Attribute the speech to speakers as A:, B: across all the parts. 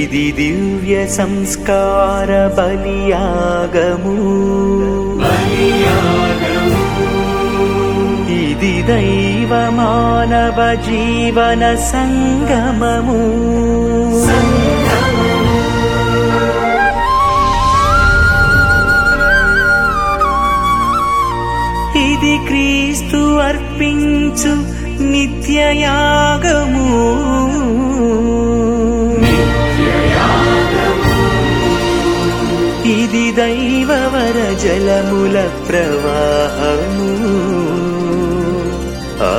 A: ఇది దివ్య సంస్కార బలియాగము ఇది దైవ మానవ జీవన సంగమము ఇది క్రీస్తు అర్పించు నిత్యయాగము ఇది దైవవర జలముల ప్రవాహము ఆ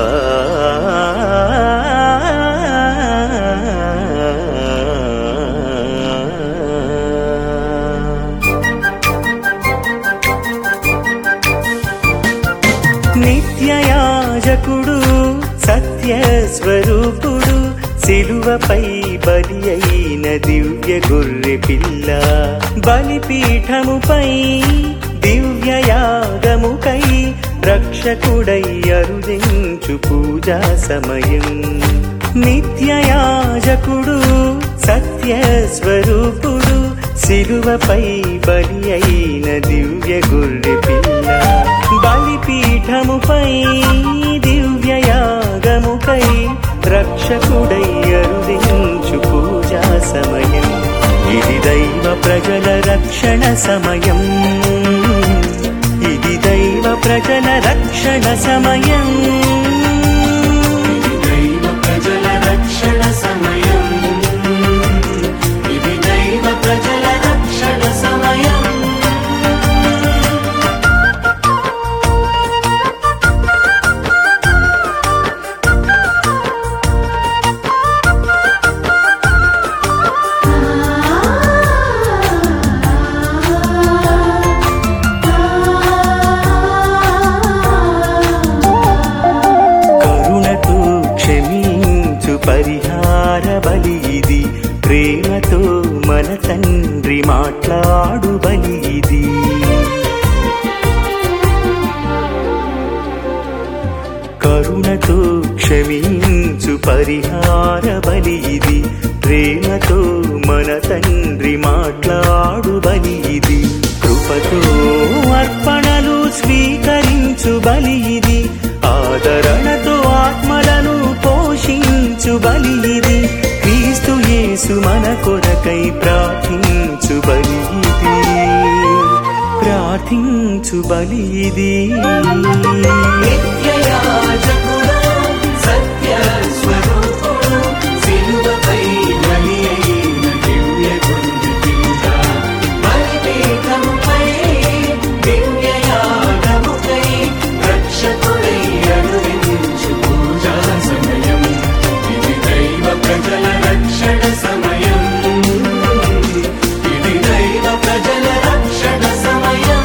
A: నిత్యయాజకుడు సత్య స్వరూపుడు సిలువపై బలి అయిన దివ్య గొర్రె పిల్ల బలిపీఠముపై దివ్య యాగముకై రక్షకుడై అరుదించు పూజా సమయం నిత్యయాజకుడు సత్య స్వరూపుడు సిలువపై బలి అయిన దివ్య గొర్రె పిల్ల బలిపీఠముపై దివ్య యాగముకై రక్షకుడై అరుదించు పూజా సమయం ఇది దైవ ప్రజల రక్షణ సమయం ఇది దైవ ప్రజల రక్షణ సమయం
B: ఇది దైవ ప్రజల రక్షణ సమయం ఇది దైవ ప్రజల రక్షణ సమయం
A: కరుణతో క్షమించు పరిహార బలి ఇది ప్రేమతో మన తండ్రి మాట్లాడు బలి ఇది కరుణతో క్షమించు పరిహార బలి ఇది ప్రేమతో మన తండ్రి మాట్లాడు బలి ఇది కృపతో అర్పణలు స్వీకరించు బలి ఇది ఆదరణతో ఆత్మలను పోషించు బలి ఇది క్రీస్తు యేసు మన కొరకై ప్రార్థించు బలి ఇది ప్రార్థించు బలి ఇది
B: నిత్యయాజకుడు సత్య స్వరూపుడు సిలువపై బలి అయిన దివ్య గొర్రె పిల్ల బలిపీఠముపై దివ్య యాగముకై రక్షకుడై అరుదించు పూజా సమయం ఇది దైవ ప్రజల రక్షణ సమయం ఇది దైవ ప్రజల రక్షణ సమయం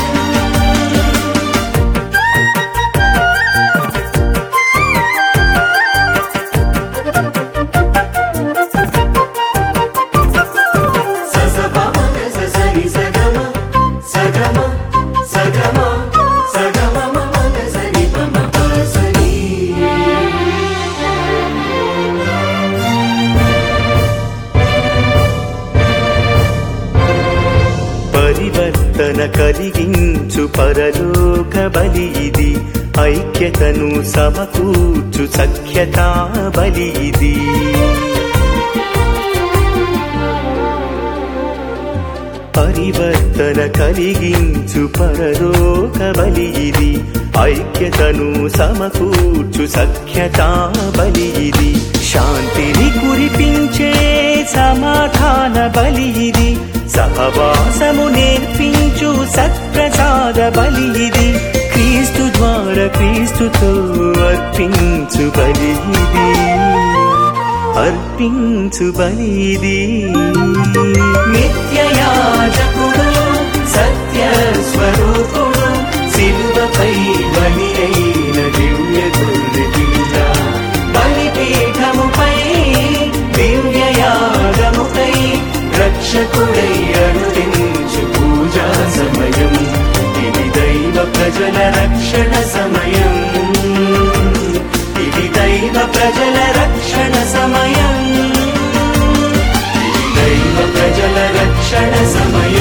B: ససపమ ససని సగమ సగమ సగమ సగమ మమ సని పమ పసని
A: పరివర్తన కలిగించు పరలోక బలి ఇది ఐక్యతను సమకూర్చు సఖ్యతా బలి ఇది పరివర్తన కలిగించు పరలోక బలి ఇది ఐక్యతను సమకూర్చు సఖ్యతా బలి ఇది శాంతిని కురిపించే సమాధాన బలి ఇది సహవాసము నేర్పించు సత్ప్రసాద బలి ఇది క్రీస్తు ద్వారా క్రీస్తుతో అర్పించు బలి ఇది అర్పించు బలి ఇది
B: నిత్యయాజకుడు సత్య స్వరూపుడు సిలువపై బలి అయిన దివ్య గొర్రె పిల్ల బలిపీఠముపై దివ్య యాగముకై రక్షకుడై అరుదించు పూజా సమయం ఇది దైవ ప్రజల రక్షణ సమయం ఇది దైవ ప్రజల రక్షణ సమయం ఇది దైవ సమయం